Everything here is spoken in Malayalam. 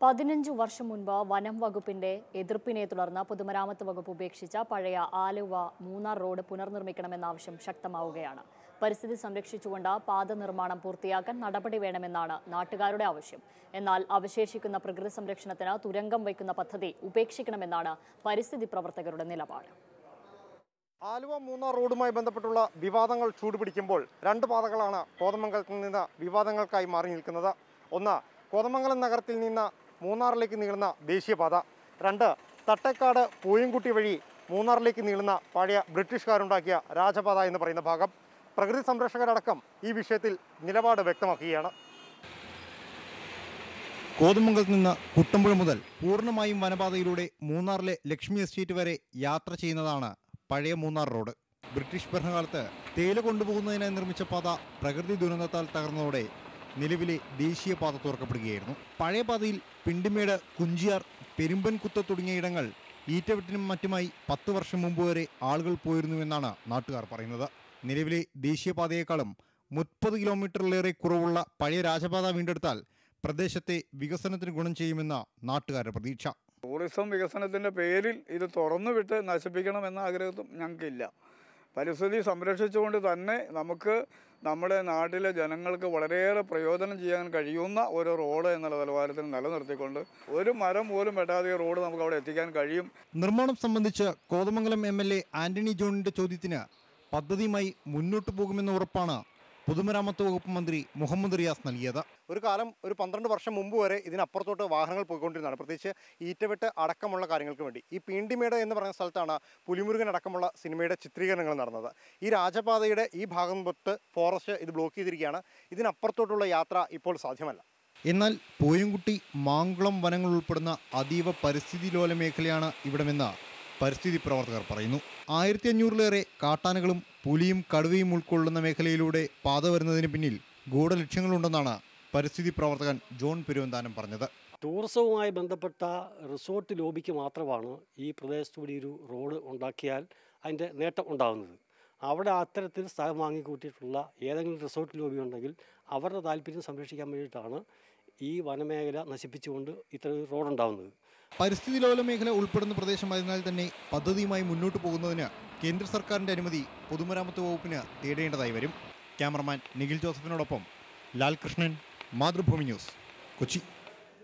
പതിനഞ്ചു വർഷം മുൻപ് വനം വകുപ്പിന്റെ എതിർപ്പിനെ തുടർന്ന് പൊതുമരാമത്ത് വകുപ്പ് ഉപേക്ഷിച്ച പഴയ ആലുവ മൂന്നാർ റോഡ് പുനർനിർമ്മിക്കണമെന്ന ആവശ്യം ശക്തമാവുകയാണ് പരിസ്ഥിതി സംരക്ഷിച്ചുകൊണ്ട് പാത നിർമ്മാണം പൂർത്തിയാക്കാൻ നടപടി വേണമെന്നാണ് നാട്ടുകാരുടെ ആവശ്യം എന്നാൽ അവശേഷിക്കുന്ന പ്രകൃതി സംരക്ഷണത്തിന് തുരങ്കം വയ്ക്കുന്ന പദ്ധതി ഉപേക്ഷിക്കണമെന്നാണ് പരിസ്ഥിതി പ്രവർത്തകരുടെ നിലപാട് ആലുവ മൂന്നാർ റോഡുമായി ബന്ധപ്പെട്ടുള്ള വിവാദങ്ങൾ ചൂടുപിടിക്കുമ്പോൾ രണ്ട് പാതകളാണ് കോതമംഗലത്തിൽ നിന്ന് വിവാദങ്ങൾക്കായി മാറി നിൽക്കുന്നത് ഒന്ന് കോതമംഗലം നഗരത്തിൽ നിന്ന് മൂന്നാറിലേക്ക് നീളുന്ന ദേശീയപാത രണ്ട് തട്ടേക്കാട് പൂയംകുട്ടി വഴി മൂന്നാറിലേക്ക് നീളുന്ന പഴയ ബ്രിട്ടീഷുകാരുണ്ടാക്കിയ രാജപാത എന്ന് പറയുന്ന ഭാഗം പ്രകൃതി സംരക്ഷകരടക്കം ഈ വിഷയത്തിൽ നിലപാട് വ്യക്തമാക്കുകയാണ് കോതമംഗലത്ത് നിന്ന് കുട്ടമ്പുഴ മുതൽ പൂർണ്ണമായും വനപാതയിലൂടെ മൂന്നാറിലെ ലക്ഷ്മി എസ്റ്റേറ്റ് വരെ യാത്ര ചെയ്യുന്നതാണ് പഴയ മൂന്നാർ റോഡ് ബ്രിട്ടീഷ് ഭരണകാലത്ത് തേയില കൊണ്ടുപോകുന്നതിനായി നിർമ്മിച്ച പാത പ്രകൃതി ദുരന്തത്താൽ തകർന്നതോടെ നിലവിലെ ദേശീയപാത തുറക്കപ്പെടുകയായിരുന്നു പഴയ പാതയിൽ പിണ്ടിമേട് കുഞ്ചിയാർ പെരുമ്പൻകുത്ത് തുടങ്ങിയ ഇടങ്ങൾ ഈറ്റവെട്ടിനും മറ്റുമായി പത്ത് വർഷം മുമ്പ് വരെ ആളുകൾ പോയിരുന്നുവെന്നാണ് നാട്ടുകാർ പറയുന്നത് നിലവിലെ ദേശീയപാതയേക്കാളും മുപ്പത് കിലോമീറ്ററിലേറെ കുറവുള്ള പഴയ രാജപാത വീണ്ടെടുത്താൽ പ്രദേശത്തെ വികസനത്തിന് ഗുണം ചെയ്യുമെന്ന നാട്ടുകാരുടെ പ്രതീക്ഷ ടൂറിസം വികസനത്തിൻ്റെ പേരിൽ ഇത് തുറന്നു വിട്ട് നശിപ്പിക്കണമെന്ന ആഗ്രഹം ഞങ്ങൾക്കില്ല പരിസ്ഥിതി സംരക്ഷിച്ചുകൊണ്ട് തന്നെ നമുക്ക് നമ്മുടെ നാട്ടിലെ ജനങ്ങൾക്ക് വളരെയേറെ പ്രയോജനം ചെയ്യാൻ കഴിയുന്ന ഒരു റോഡ് എന്നുള്ള നിലവാരത്തിൽ നിലനിർത്തിക്കൊണ്ട് ഒരു മരം പോലും വെട്ടാതെ ഈ റോഡ് നമുക്ക് അവിടെ എത്തിക്കാൻ കഴിയും നിർമ്മാണം സംബന്ധിച്ച് Kothamangalam M L A Antony ജോണിന്റെ ചോദ്യത്തിന് പദ്ധതിയുമായി മുന്നോട്ടു പോകുമെന്ന ഉറപ്പാണ് പൊതുമരാമത്ത് വകുപ്പ് മന്ത്രി മുഹമ്മദ് റിയാസ് നൽകിയത് ഒരു കാലം ഒരു പന്ത്രണ്ട് വർഷം മുമ്പ് വരെ ഇതിനപ്പുറത്തോട്ട് വാഹനങ്ങൾ പോയിക്കൊണ്ടിരുന്നതാണ് പ്രത്യേകിച്ച് ഈറ്റവെട്ട് അടക്കമുള്ള കാര്യങ്ങൾക്ക് വേണ്ടി ഈ പീണ്ടിമേട് എന്ന് പറയുന്ന സ്ഥലത്താണ് പുലിമുരുകൻ അടക്കമുള്ള സിനിമയുടെ ചിത്രീകരണങ്ങൾ നടന്നത് ഈ രാജപാതയുടെ ഈ ഭാഗം തൊട്ട് ഫോറസ്റ്റ് ഇത് ബ്ലോക്ക് ചെയ്തിരിക്കുകയാണ് ഇതിനപ്പുറത്തോട്ടുള്ള യാത്ര ഇപ്പോൾ സാധ്യമല്ല എന്നാൽ പൂയംകുട്ടി മാങ്കുളം വനങ്ങൾ ഉൾപ്പെടുന്ന അതീവ പരിസ്ഥിതി ലോല മേഖലയാണ് ഇവിടമെന്ന് പരിസ്ഥിതി പ്രവർത്തകർ പറയുന്നു ആയിരത്തി അഞ്ഞൂറിലേറെ കാട്ടാനകളും പുലിയും കടുവയും ഉൾക്കൊള്ളുന്ന മേഖലയിലൂടെ പാത വരുന്നതിന് പിന്നിൽ ഗൂഢലക്ഷ്യങ്ങളുണ്ടെന്നാണ് പരിസ്ഥിതി പ്രവർത്തകൻ ജോൺ പെരുവന്താനം പറഞ്ഞത് ടൂറിസവുമായി ബന്ധപ്പെട്ട റിസോർട്ട് ലോബിക്ക് മാത്രമാണ് ഈ പ്രദേശത്തുകൂടി ഒരു റോഡ് ഉണ്ടാക്കിയാൽ അതിൻ്റെ നേട്ടം ഉണ്ടാകുന്നത് അവിടെ അത്തരത്തിൽ സ്ഥലം വാങ്ങിക്കൂട്ടിയിട്ടുള്ള ഏതെങ്കിലും റിസോർട്ട് ലോബി ഉണ്ടെങ്കിൽ അവരുടെ താല്പര്യം സംരക്ഷിക്കാൻ വേണ്ടിയിട്ടാണ് ഈ വനമേഖല നശിപ്പിച്ചുകൊണ്ട് ഇത്തരം ഒരു റോഡ് ഉണ്ടാകുന്നത് പരിസ്ഥിതി ലോല മേഖല ഉൾപ്പെടുന്ന പ്രദേശമായതിനാൽ തന്നെ പദ്ധതിയുമായി മുന്നോട്ട് പോകുന്നതിന് കേന്ദ്ര സർക്കാരിന്റെ അനുമതി പൊതുമരാമത്ത് വകുപ്പിന് തേടേണ്ടതായി വരും ക്യാമറമാൻ നിഖിൽ ജോസഫിനോടൊപ്പം ലാൽകൃഷ്ണൻ മാതൃഭൂമി ന്യൂസ് കൊച്ചി